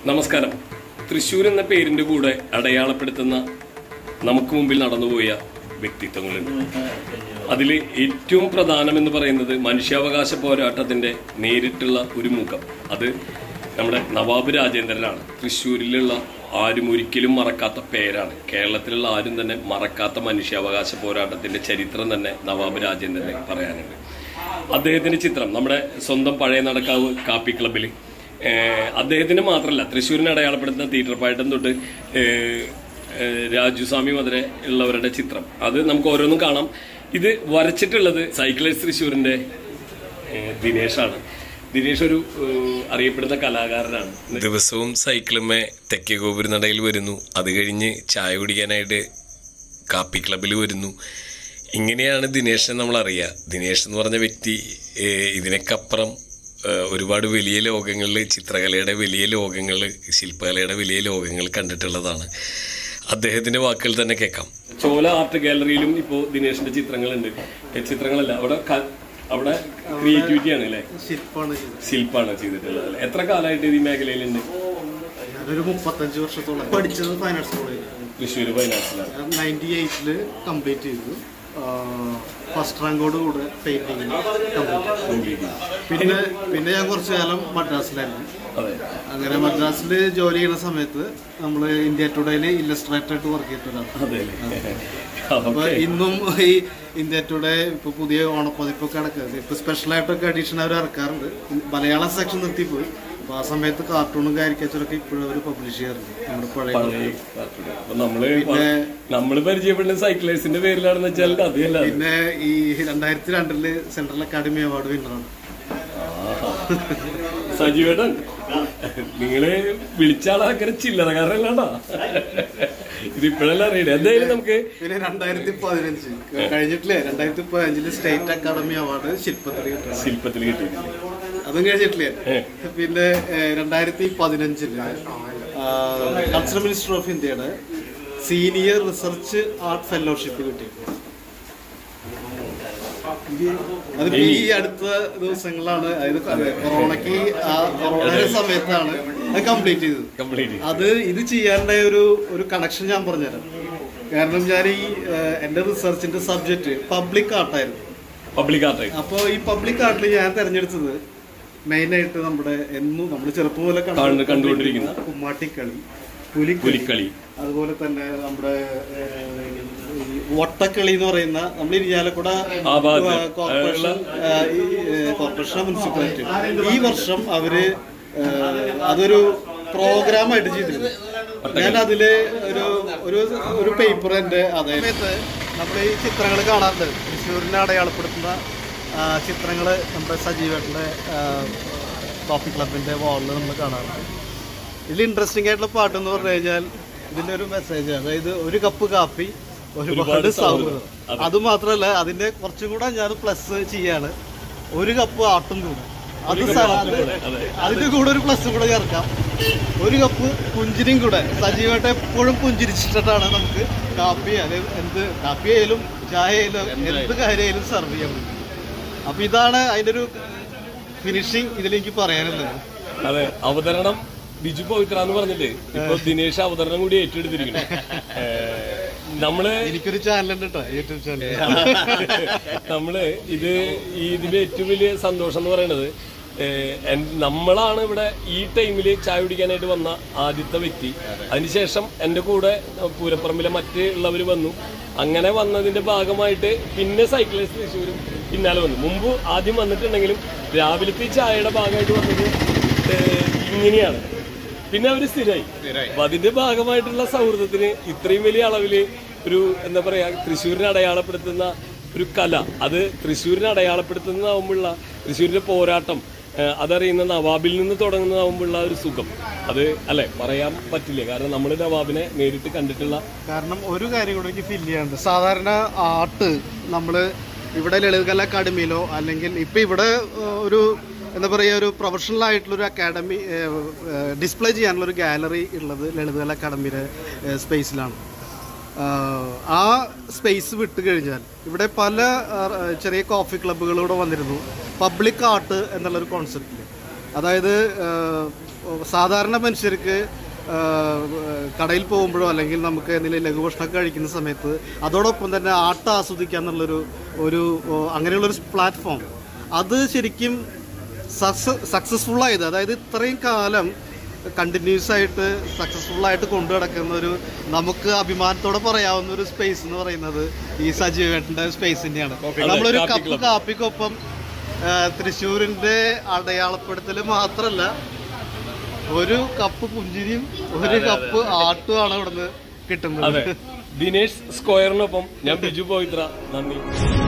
നമസ്കാരം തൃശ്ശൂർ എന്ന പേരിന്റെ കൂടെ അടയാളപ്പെടുത്തുന്ന നമുക്ക് മുമ്പിൽ നടന്നുപോയ വ്യക്തിത്വങ്ങളുണ്ട് അതിൽ ഏറ്റവും പ്രധാനമെന്ന് പറയുന്നത് മനുഷ്യാവകാശ പോരാട്ടത്തിന്റെ നേരിട്ടുള്ള ഒരു മുഖം അത് നമ്മുടെ നവാബ് രാജേന്ദ്രനാണ് തൃശ്ശൂരിലുള്ള ആരും ഒരിക്കലും മറക്കാത്ത പേരാണ് കേരളത്തിലുള്ള ആരും തന്നെ മറക്കാത്ത മനുഷ്യാവകാശ പോരാട്ടത്തിന്റെ ചരിത്രം തന്നെ നവാബ് രാജേന്ദ്രനെ പറയാനുണ്ട് അദ്ദേഹത്തിന്റെ ചിത്രം നമ്മുടെ സ്വന്തം പഴയ നടക്കാവ് കാപ്പി ക്ലബിൽ അദ്ദേഹത്തിന് മാത്രമല്ല തൃശ്ശൂരിനെ അടയാളപ്പെടുത്തുന്ന തിയേറ്റർ പായട്ടം തൊട്ട് ഏഹ്, ഏഹ്, രാജുസ്വാമി മുതലേ ഉള്ളവരുടെ ചിത്രം അത് നമുക്ക് ഓരോന്നും കാണാം ഇത് വരച്ചിട്ടുള്ളത് സൈക്ലേഴ്സ് തൃശ്ശൂരിന്റെ ഏഹ്, ദിനേശാണ് ദിനേശ് ഒരു ഏഹ്, അറിയപ്പെടുന്ന കലാകാരനാണ് ദിവസവും സൈക്കിളുമേ തെക്കേ ഗോപുരനടയിൽ വരുന്നു അത് കഴിഞ്ഞ് ചായ കുടിക്കാനായിട്ട് കാപ്പി ക്ലബിൽ വരുന്നു ഇങ്ങനെയാണ് ദിനേശിനെ നമ്മൾ അറിയുക ദിനേശ് എന്ന് പറഞ്ഞ വ്യക്തി ഏഹ്, ഇതിനൊക്കപ്പുറം ഏഹ്, ഒരുപാട് വലിയ ലോകങ്ങളിൽ ചിത്രകലയുടെ വലിയ ലോകങ്ങൾ ശില്പകലയുടെ വലിയ ലോകങ്ങൾ കണ്ടിട്ടുള്ളതാണ് അദ്ദേഹത്തിന്റെ വാക്കുകൾ തന്നെ കേൾക്കാം ചോല ആർട്ട് ഗാലറിയിലും ഇപ്പോൾ ദിനേശിന്റെ ചിത്രങ്ങളുണ്ട് ഏഹ്, ചിത്രങ്ങളല്ല അവിടെ ക- അവിടെ ക്രിയേറ്റിവിറ്റി ആണ് അല്ലേ ശില്പമാണ് ചെയ്തത് ശില്പാണ് ചെയ്തിട്ടുള്ളത് അല്ലേ? എത്ര കാലമായിട്ട് ഇത് ഈ മേഖലയിലുണ്ട് ഞാനൊരു മുപ്പത്തഞ്ച് വർഷത്തോളം പഠിച്ചത് ഫൈൻ ആർട്സ് കോളേജിൽ തൃശ്ശൂർ ഫൈനാൻസിലാണ് നയൻറ്റി എയ്റ്റില് കംപ്ലീറ്റ് ചെയ്തു ഫസ്റ്റ് റാങ്കോട് കൂടെ പെയിന്റിങ് കംപ്ലീറ്റ് പിന്നെ പിന്നെ ഞാൻ കുറച്ചു കാലം മദ്രാസിലായിരുന്നു അതെ അങ്ങനെ മദ്രാസിൽ ജോലി ചെയ്യുന്ന സമയത്ത് നമ്മൾ ഇന്ത്യ ടുഡേയിൽ ഇല്ലസ്ട്രേറ്റർ ആയിട്ട് വർക്ക് ചെയ്തിട്ടതാണ് അതെ അപ്പൊ ഇന്നും ഈ ഇന്ത്യ ടുഡേ ഇപ്പൊ പുതിയ ഓണപ്പതിപ്പൊക്കെ നടക്കുന്നത് ഇപ്പൊ സ്പെഷ്യൽ ആയിട്ടൊക്കെ അഡീഷൻ അവർ ഇറക്കാറുണ്ട് മലയാളം സെക്ഷൻ നിർത്തിപ്പോയി അപ്പൊ ആ സമയത്ത് കാർട്ടൂണും കാരിക്കേച്ചറൊക്കെ ഇപ്പോഴും അവർ പബ്ലിഷ് ചെയ്യാറുണ്ട് നമ്മുടെ പഴയ അപ്പൊ നമ്മള് നമ്മള് പരിചയപ്പെടുന്ന സൈക്ലേഴ്സിന്റെ പേരിലാണെന്ന് വെച്ചാൽ അതല്ല പിന്നെ ഈ രണ്ടായിരത്തി രണ്ടില് സെൻട്രൽ അക്കാദമി അവാർഡ് വിന്നറാണ് സജീവേട്ടൻ നിങ്ങള് വിളിച്ചാളാക്കര ചില്ലറക്കാരനല്ലാണ്ടാ ഇതിപ്പോഴല്ല അറിയണേ എന്തായാലും നമുക്ക് പിന്നെ രണ്ടായിരത്തി പതിനഞ്ച് കഴിഞ്ഞിട്ടില്ലേ രണ്ടായിരത്തി പതിനഞ്ചില് സ്റ്റേറ്റ് അക്കാദമി അവാർഡ് ശില്പത്തിൽ കിട്ടണം ശില്പത്തിൽ കിട്ടി അതും കഴിഞ്ഞിട്ടില്ലേ പിന്നെ ഏഹ്, രണ്ടായിരത്തി പതിനഞ്ചില് കൾച്ചറൽ മിനിസ്റ്റർ ഓഫ് ഇന്ത്യയുടെ സീനിയർ റിസർച്ച് ആർട്ട് ഫെലോഷിപ്പ് കിട്ടി അതിപ്പോ ഈ അടുത്ത ദിവസങ്ങളിലാണ് അതായത് കൊറോണയ്ക്ക് ആ കൊറോണയുടെ സമയത്താണ് അത് കംപ്ലീറ്റ് ചെയ്തത് കംപ്ലീറ്റ് അത് ഇത് ചെയ്യാനുള്ള ഒരു ഒരു കണക്ഷൻ ഞാൻ പറഞ്ഞുതരാം കാരണം ഞാൻ ഈ ഏഹ്, എൻ്റെ റിസർച്ചിന്റെ സബ്ജക്റ്റ് പബ്ലിക് ആർട്ടായിരുന്നു പബ്ലിക് ആർട്ട് അപ്പോൾ ഈ പബ്ലിക് ആർട്ടിൽ ഞാൻ തിരഞ്ഞെടുത്തത് മെയിനായിട്ട് നമ്മുടെ എന്നും നമ്മൾ ചെറുപ്പം മുതലേ കണ്ടു- കാണുന്ന- കണ്ടുകൊണ്ടിരിക്കുന്ന കുമ്മാട്ടിക്കളി പുലിക്കളി പുലിക്കളി അതുപോലെ തന്നെ നമ്മുടെ ഏഹ്, ഈ വട്ടക്കളി എന്ന് പറയുന്ന നമ്മൾ ഇരിഞ്ഞാലക്കുട ആ ഭാഗത്ത്. കോർപ്പറേഷൻ ഏഹ്, ഈ ഏഹ്, കോർപ്പറേഷൻ മുനിസിപ്പാലിറ്റി ഈ വർഷം അവര് ഏഹ്, അതൊരു പ്രോഗ്രാമായിട്ട് ചെയ്തിരുന്നു ഞാൻ അതില് ഒരു ഒരു ഒരു പേപ്പർ എൻ്റെ അതായത് നമ്മൾ ഈ ചിത്രങ്ങൾ കാണാറുണ്ട് തൃശ്ശൂരിനെ അടയാളപ്പെടുത്തുന്ന ചിത്രങ്ങൾ നമ്മുടെ സജീവേട്ടൻ്റെ കോഫി ക്ലബിൻ്റെ വാളിൽ നമ്മൾ കാണാറുണ്ട് ഇതിൽ ഇൻട്രസ്റ്റിംഗ് ആയിട്ടുള്ള പാട്ട് എന്ന് പറഞ്ഞു കഴിഞ്ഞാൽ ഇതിന്റെ ഒരു മെസ്സേജ് അതായത് ഒരു കപ്പ് കാപ്പി ഒരുപാട് സൗഹൃദം അത് മാത്രമല്ല അതിന്റെ കുറച്ചും കൂടെ ഞാൻ പ്ലസ് ചെയ്യാണ് ഒരു കപ്പ് ആട്ടും കൂടെ അത് സ- അത് അതിന്റെ കൂടെ ഒരു പ്ലസ് കൂടെ ചേർക്കാം ഒരു കപ്പ് പുഞ്ചിരിയും കൂടെ സജീവമായിട്ട് എപ്പോഴും പുഞ്ചിരിച്ചിട്ടാണ് നമുക്ക് കാപ്പി അല്ലെങ്കിൽ എന്ത് കാപ്പി ആയാലും ചായ ആയാലും എന്ത് കാര്യമായാലും സെർവ് ചെയ്യാൻ പറ്റും അപ്പൊ ഇതാണ് അതിന്റെ ഒരു ഫിനിഷിങ് ഇതിലെനിക്ക് പറയാനുള്ളത് അതെ അവതരണം ബിജു പവിത്ര എന്ന് പറഞ്ഞിട്ട് ഇപ്പൊ ദിനേശ് അവതരണം കൂടി ഏറ്റെടുത്തിരിക്കുന്നു ഏഹ്, നമ്മള് എനിക്കൊരു ചാനലുണ്ട് കേട്ടോ യൂട്യൂബ് ചാനൽ നമ്മള് ഇത് ഈ ഇതിന്റെ ഏറ്റവും വലിയ സന്തോഷം എന്ന് പറയുന്നത് ഏഹ്, എൻ- നമ്മളാണ് ഇവിടെ ഈ ടൈമിൽ ചായ കുടിക്കാനായിട്ട് വന്ന ആദ്യത്തെ വ്യക്തി അതിനുശേഷം എൻ്റെ കൂടെ പൂരപ്പറമ്പിലെ മറ്റ് ഉള്ളവർ വന്നു അങ്ങനെ വന്നതിന്റെ ഭാഗമായിട്ട് പിന്നെ സൈക്ലിസ്റ്റ് തൃശ്ശൂരും പിന്നാലെ വന്നു മുമ്പ് ആദ്യം വന്നിട്ടുണ്ടെങ്കിലും രാവിലത്തെ ഈ ചായയുടെ ഭാഗമായിട്ട് വന്നത് ഏഹ്, ഇങ്ങനെയാണ് പിന്നെ അവര് സ്ഥിരമായി അപ്പൊ അതിന്റെ ഭാഗമായിട്ടുള്ള സൗഹൃദത്തിന് ഇത്രയും വലിയ അളവില് ഒരു എന്താ പറയാ തൃശ്ശൂരിനെ അടയാളപ്പെടുത്തുന്ന ഒരു കല അത് തൃശ്ശൂരിനെ അടയാളപ്പെടുത്തുന്നതാവുമ്പോഴുള്ള തൃശ്ശൂരിന്റെ പോരാട്ടം ഏഹ് അതറിയുന്ന നവാബിൽ നിന്ന് തുടങ്ങുന്നതാവുമ്പോഴുള്ള ഒരു സുഖം അത് അല്ലെ പറയാൻ പറ്റില്ല കാരണം നമ്മൾ നവാബിനെ നേരിട്ട് കണ്ടിട്ടുള്ള കാരണം ഒരു കാര്യം കൂടെ എനിക്ക് ഫീൽ ചെയ്യാനുണ്ട് സാധാരണ ആർട്ട് നമ്മൾ ഇവിടെ ലളിതകല അക്കാഡമിയിലോ അല്ലെങ്കിൽ ഇപ്പം ഇവിടെ ഏഹ്, ഒരു എന്താ പറയുക ഒരു പ്രൊഫഷണൽ ആയിട്ടുള്ള ഒരു അക്കാഡമി ഡിസ്പ്ലേ ചെയ്യാനുള്ള ഒരു ഗാലറി ഉള്ളത് ലളിതകല അക്കാഡമിയുടെ സ്പേസിലാണ് ആഹ് ആ സ്പേസ് വിട്ട് കഴിഞ്ഞാൽ ഇവിടെ പല ആഹ് ചെറിയ കോഫി ക്ലബ്ബുകളിലൂടെ വന്നിരുന്നു പബ്ലിക് ആർട്ട് എന്നുള്ളൊരു കോൺസെപ്റ്റിൽ അതായത് ആ, സാധാരണ മനുഷ്യർക്ക് ആ, കടയിൽ പോകുമ്പോഴോ അല്ലെങ്കിൽ നമുക്ക് എന്തെങ്കിലും ലഘുഭക്ഷണമൊക്കെ കഴിക്കുന്ന സമയത്ത് അതോടൊപ്പം തന്നെ ആട്ട ആസ്വദിക്കുക എന്നുള്ളൊരു ഒരു ഓ, അങ്ങനെയുള്ളൊരു പ്ലാറ്റ്ഫോം അത് ശരിക്കും സക്സസ്ഫുൾ ആയത് അതായത് ഇത്രയും കാലം കണ്ടിന്യൂസ് ആയിട്ട് സക്സസ്ഫുൾ ആയിട്ട് കൊണ്ടു നടക്കുന്ന ഒരു നമുക്ക് അഭിമാനത്തോടെ പറയാവുന്ന ഒരു സ്പേസ് എന്ന് പറയുന്നത് ഈ സജീവേട്ടന്റെ സ്പേസ് തന്നെയാണ് നമ്മളൊരു കാപ്പി കപ്പ് കാപ്പിക്കൊപ്പം ആ, തൃശ്ശൂരിന്റെ അടയാളപ്പെടുത്തൽ മാത്രല്ല ഒരു കപ്പ് പുഞ്ചിരിയും ഒരു കപ്പ് ആട്ടുമാണ് ഇവിടുന്ന് കിട്ടുന്നത് അതെ ദിനേഷ് സ്ക്വയറിനൊപ്പം ഞാൻ ബിജു പോയിത്ര നന്ദി